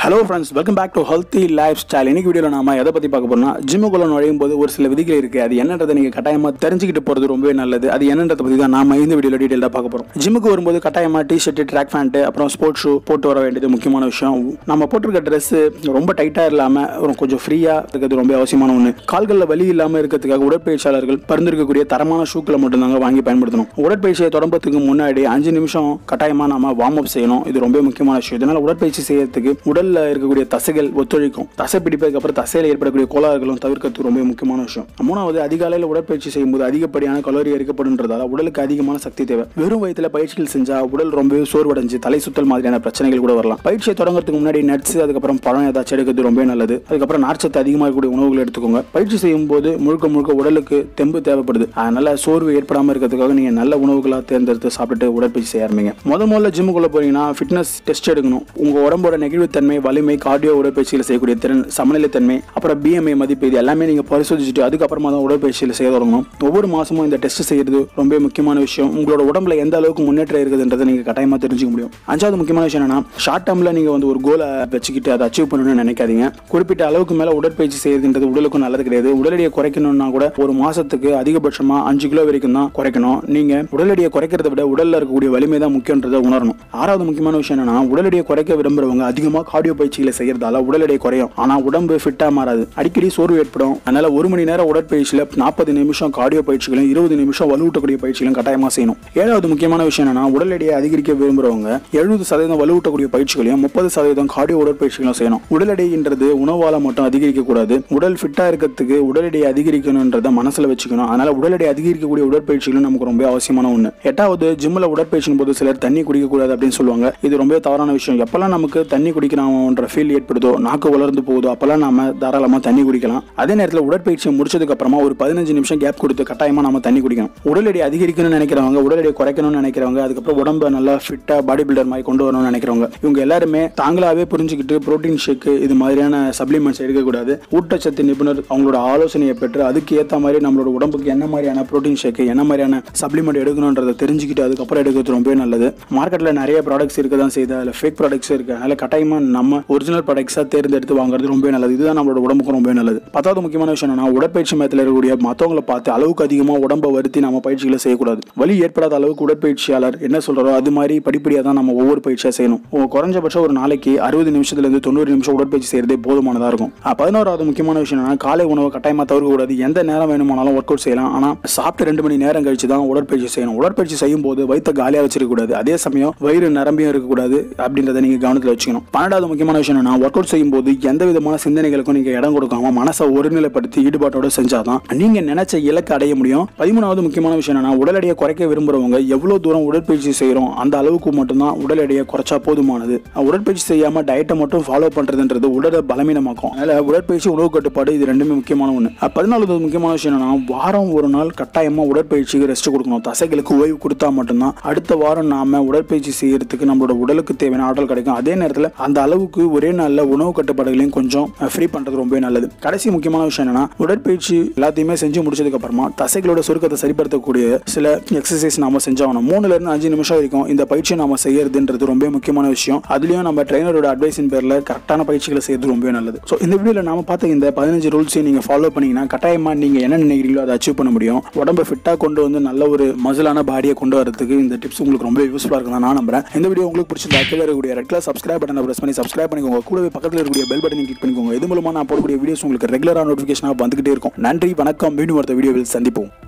hello friends welcome back to healthy lifestyle இன்னைக்கு வீடியோவில் நாம எதை பற்றி பார்க்க போறோம்னா ஜிம்முக்குள்ள நுழையும் போது ஒரு சில விதிகள் இருக்குது அது என்னன்றதை நீங்கள் கட்டாயமாக தெரிஞ்சுக்கிட்டு போகிறது ரொம்பவே நல்லது அது என்னன்றதை பற்றி தான் நாம இந்த வீடியோவில் டீட்டெயிலாக பார்க்க போகிறோம் ஜிம்முக்கு வரும்போது கட்டாயமாக டி ஷர்ட் ட்ராக் பேண்ட்டு அப்புறம் ஸ்போர்ட்ஸ் ஷூ போட்டு வர வேண்டியது முக்கியமான விஷயம் நம்ம போட்டிருக்க ட்ரெஸ்ஸு ரொம்ப டைட்டாக இல்லாமல் ஒரு கொஞ்சம் ஃப்ரீயாக இருக்கிறது ரொம்ப அவசியமான ஒன்று கால்களில் வலி இல்லாமல் இருக்கிறதுக்காக உடற்பயிற்சியாளர்கள் பரிந்துரைக்கக்கூடிய தரமான ஷூக்களை மட்டும்தாங்க வாங்கி பயன்படுத்தணும் உடற்பயிற்சியை தொடங்குறதுக்கு முன்னாடி அஞ்சு நிமிஷம் கட்டாயமாக நம்ம வார்ம் அப் செய்யணும் இது ரொம்ப முக்கியமான விஷயம் இதனால் உடற்பயிற்சி செய்யறதுக்கு உடல்ல இருக்கக்கூடிய தசைகள் ஒத்துழைக்கும் தசை பிடிப்பதுக்கு அப்புறம் தசையில் ஏற்படக்கூடிய கோளாறுகளும் தவிர்க்கிறது ரொம்ப முக்கியமான விஷயம் மூணாவது அதிகாலையில் உடற்பயிற்சி செய்யும்போது அதிகப்படியான கலோரி எரிக்கப்படுன்றதால உடலுக்கு அதிகமான சக்தி தேவை வெறும் வயிற்றுல பயிற்சிகள் செஞ்சா உடல் ரொம்பவே சோர்வடைஞ்சு தலை சுத்தல் மாதிரியான பிரச்சனைகள் கூட வரலாம் பயிற்சியை தொடங்குறதுக்கு முன்னாடி நட்ஸ் அதுக்கப்புறம் பழம் ஏதாச்சும் எடுக்கிறது ரொம்ப நல்லது அதுக்கப்புறம் நார்ச்சத்து அதிகமாக இருக்கக்கூடிய உணவுகள் எடுத்துக்கோங்க பயிற்சி செய்யும் போது முழுக்க முழுக்க உடலுக்கு தெம்பு தேவைப்படுது அதனால சோர்வு ஏற்படாமல் இருக்கிறதுக்காக நீங்க நல்ல உணவுகளாக தேர்ந்தெடுத்து சாப்பிட்டு உடற்பயிற்சி செய்ய ஆரம்பிங்க முத முதல்ல ஜிம்முக்குள்ள போறீங்கன்னா ஃபிட்னஸ் டெஸ்ட் எடுக்கணும் உங்க உடம்போட நெகிழ்வுத்தன்மை வலிமை கார்டியோ உடற்பயிற்சியில் செய்யக்கூடிய திறன் சமநிலைத்தன்மை அப்புறம் பிஎம்ஐ மதிப்பு இது எல்லாமே நீங்க பரிசோதிச்சுட்டு அதுக்கப்புறமா தான் உடற்பயிற்சியில் செய்ய தொடங்கணும் ஒவ்வொரு மாசமும் இந்த டெஸ்ட் செய்யறது ரொம்ப முக்கியமான விஷயம் உங்களோட உடம்புல எந்த அளவுக்கு முன்னேற்றம் இருக்குதுன்றதை நீங்க கட்டாயமா தெரிஞ்சுக்க முடியும் அஞ்சாவது முக்கியமான விஷயம் என்னன்னா ஷார்ட் டேர்ம்ல நீங்க வந்து ஒரு கோலை வச்சுக்கிட்டு அதை அச்சீவ் பண்ணணும்னு நினைக்காதீங்க குறிப்பிட்ட அளவுக்கு மேல உடற்பயிற்சி செய்யறதுன்றது உடலுக்கும் நல்லது கிடையாது உடல் எடையை குறைக்கணும்னா கூட ஒரு மாசத்துக்கு அதிகபட்சமா அஞ்சு கிலோ வரைக்கும் தான் குறைக்கணும் நீங்க உடல் எடையை குறைக்கிறத விட உடல்ல இருக்கக்கூடிய வலிமை தான் முக்கியன்றதை உணரணும் ஆறாவது முக்கியமான விஷயம் என்னன்னா உடல் எடையை குறைக்க விரும்புறவங்க அதிகமா கார்டியோ பயிற்சிகளை செய்யறதால உடல் எடை குறையும் ஆனா உடம்பு ஃபிட்டா மாறாது அடிக்கடி சோர்வு ஏற்படும் அதனால ஒரு மணி நேரம் உடற்பயிற்சியில நாற்பது நிமிஷம் கார்டியோ பயிற்சிகளும் இருபது நிமிஷம் வலுவூட்டக்கூடிய பயிற்சிகளும் கட்டாயமா செய்யணும் ஏழாவது முக்கியமான விஷயம் என்னன்னா உடல் எடையை அதிகரிக்க விரும்புறவங்க எழுபது சதவீதம் வலுவூட்டக்கூடிய பயிற்சிகளையும் முப்பது சதவீதம் கார்டியோ உடற்பயிற்சிகளும் செய்யணும் உடல் எடைன்றது உணவால மட்டும் அதிகரிக்க கூடாது உடல் ஃபிட்டா இருக்கிறதுக்கு உடல் எடையை அதிகரிக்கணுன்றத மனசுல வச்சுக்கணும் அதனால உடல் எடை அதிகரிக்கக்கூடிய உடற்பயிற்சிகளும் நமக்கு ரொம்ப அவசியமான ஒண்ணு எட்டாவது ஜிம்ல உடற்பயிற்சியின் போது சிலர் தண்ணி குடிக்க கூடாது அப்படின்னு சொல்லுவாங்க இது ரொம்ப தவறான விஷயம் எப்பெல்லாம் நமக்கு தண்ணி குடிக்கணும்ன்ற ஃபீல் ஏற்படுதோ நாக்கு வளர்ந்து போகுதோ அப்பெல்லாம் நாம தாராளமா தண்ணி குடிக்கலாம் அதே நேரத்தில் உடற்பயிற்சி முடிச்சதுக்கு அப்புறமா ஒரு பதினஞ்சு நிமிஷம் கேப் கொடுத்து கட்டாயமா நம்ம தண்ணி குடிக்கணும் உடல் எடை அதிகரிக்கணும்னு நினைக்கிறவங்க உடல் எடை குறைக்கணும்னு நினைக்கிறவங்க அதுக்கப்புறம் உடம்ப நல்லா ஃபிட்டா பாடி பில்டர் மாதிரி கொண்டு வரணும்னு நினைக்கிறவங்க இவங்க எல்லாருமே தாங்களாவே புரிஞ்சுக்கிட்டு புரோட்டீன் ஷேக் இது மாதிரியான சப்ளிமெண்ட்ஸ் எடுக்கக்கூடாது ஊட்டச்சத்து நிபுணர் அவங்களோட ஆலோசனையை பெற்று அதுக்கு ஏற்ற மாதிரி நம்மளோட உடம்புக்கு என்ன மாதிரியான புரோட்டீன் ஷேக் என்ன மாதிரியான சப்ளிமெண்ட் எடுக்கணுன்றதை தெரிஞ்சுக்கிட்டு அதுக்கப்புறம் எடுக்கிறது ரொம்பவே நல்லது மார்க்கெட்ல நிறைய ப்ராடக்ட்ஸ் இருக்க தான் செய்யுது அதில் ஃபேக் ப்ராடக்ட்ஸ் இருக்கு அதனால கட்டாயமா நம்ம ஒரிஜினல் ப்ராடக்ட்ஸாக தேர்ந்தெடுத்து வாங்குறது ரொம்ப நல்லது இதுதான் நம்மளோட உடம்புக்கு ரொம்ப நல்லது பத்தாவது முக்கியமான விஷயம் என்னன்னா உடற்பயிற்சி மையத்தில் இருக்கக்கூடிய மற்றவங்களை பார்த்து அளவுக்கு அதிகமாக உடம்பை வருத்தி நம்ம பயிற்சிகளை செய்யக்கூடாது வலி ஏற்படாத அளவுக்கு உடற்பயிற்சியாளர் என்ன சொல்றாரோ அது மாதிரி படிப்படியாக தான் நம்ம ஒவ்வொரு பயிற்சியாக செய்யணும் உங்க குறைஞ்சபட்சம் ஒரு நாளைக்கு அறுபது நிமிஷத்துலேருந்து தொண்ணூறு நிமிஷம் உடற்பயிற்சி செய்யறதே போதுமானதாக இருக்கும் அஹ் பதினோராவது முக்கியமான விஷயம் என்னன்னா காலை உணவை கட்டாயமாக தவிர்க்க கூடாது எந்த நேரம் வேணுமானாலும் ஒர்க் அவுட் செய்யலாம் ஆனால் சாப்பிட்டு ரெண்டு மணி நேரம் கழிச்சு தான் உடற்பயிற்சி செய்யணும் உடற்பயிற்சி செய்யும் போது வயிற்ற காலியாக வச்சிருக்க கூடாது அதே சமயம் வயிறு நிரம்பியும் இருக்கக்கூடாது அப்படின்றத நீங்க கவனத்தில் வச்சுக்கணும் பன்னெண்டாவது முக்கியமான விஷயம் என்னன்னா ஒர்க் அவுட் செய்யும் போது எந்த விதமான சிந்தனைகளுக்கும் நீங்க இடம் கொடுக்காம மனசை ஒருநிலைப்படுத்தி ஈடுபாட்டோட செஞ்சாதான் நீங்க நினைச்ச இலக்கு அடைய முடியும் பதிமூணாவது முக்கியமான விஷயம் என்னன்னா உடல் எடையை குறைக்க விரும்புறவங்க எவ்வளவு தூரம் உடற்பயிற்சி செய்யறோம் அந்த அளவுக்கு மட்டும்தான் உடல் எடையை குறைச்சா போதுமானது உடற்பயிற்சி செய்யாம டயட்டை மட்டும் ஃபாலோ பண்றதுன்றது உடலை பலவீனமாக்கும் அதனால உடற்பயிற்சி உணவு கட்டுப்பாடு இது ரெண்டுமே முக்கியமான ஒன்று பதினாலாவது முக்கியமான விஷயம் என்னன்னா வாரம் ஒரு நாள் கட்டாயமா உடற்பயிற்சிக்கு ரெஸ்ட் கொடுக்கணும் தசைகளுக்கு ஓய்வு கொடுத்தா மட்டும்தான் அடுத்த வாரம் நாம உடற்பயிற்சி செய்யறதுக்கு நம்மளோட உடலுக்கு தேவையான ஆற்றல் கிடைக்கும் அதே நேரத்தில் அந்த அளவுக்கு ஒரே நாளில் உணவு கட்டுப்பாடுகளையும் கொஞ்சம் ஃப்ரீ பண்றது ரொம்ப நல்லது கடைசி முக்கியமான விஷயம் என்னன்னா உடற்பயிற்சி எல்லாத்தையுமே செஞ்சு முடிச்சதுக்கு அப்புறமா தசைகளோட சுருக்கத்தை சரிப்படுத்தக்கூடிய சில எக்ஸசைஸ் நாம செஞ்சாகணும் மூணுல இருந்து அஞ்சு நிமிஷம் வரைக்கும் இந்த பயிற்சியை நாம செய்யறதுன்றது ரொம்ப முக்கியமான விஷயம் அதுலயும் நம்ம ட்ரைனரோட அட்வைஸின் பேர்ல கரெக்டான பயிற்சிகளை செய்யறது ரொம்ப நல்லது ஸோ இந்த வீடியோல நாம பார்த்த இந்த பதினஞ்சு ரூல்ஸையும் நீங்க ஃபாலோ பண்ணீங்கன்னா கட்டாயமா நீங்க என்ன நினைக்கிறீங்களோ அதை அச்சீவ் பண்ண முடியும் உடம்பை ஃபிட்டா கொண்டு வந்து நல்ல ஒரு மசிலான பாடியை கொண்டு வரதுக்கு இந்த டிப்ஸ் உங்களுக்கு ரொம்ப யூஸ்ஃபுல்லாக இருக்கும் நான் நம்புறேன் இந்த வீடியோ உங்களுக்கு பிடிச்சிருந்தா கீழே இருக்கக்கூடிய ரெட் கலர் சப்ஸ்கிரைப் பட்டனை பிரஸ் பண்ணி சப்ஸ்கிரைப் பண்ணிக்கோங்க கூடவே பக்கத்தில் இருக்கக்கூடிய பெல் பட்டனை கிளிக் பண்ணிக்கோங்க இது மூலமா நான் போடக்கூடிய வீடியோஸ் உங்களுக்கு ரெகுலராக நோட்டிஃபிகேஷனாக வந்துகிட்டே இருக்கும் நன்றி வணக்கம் மீண்டும் அடுத்த வீடியோவில் சந்திப்போம்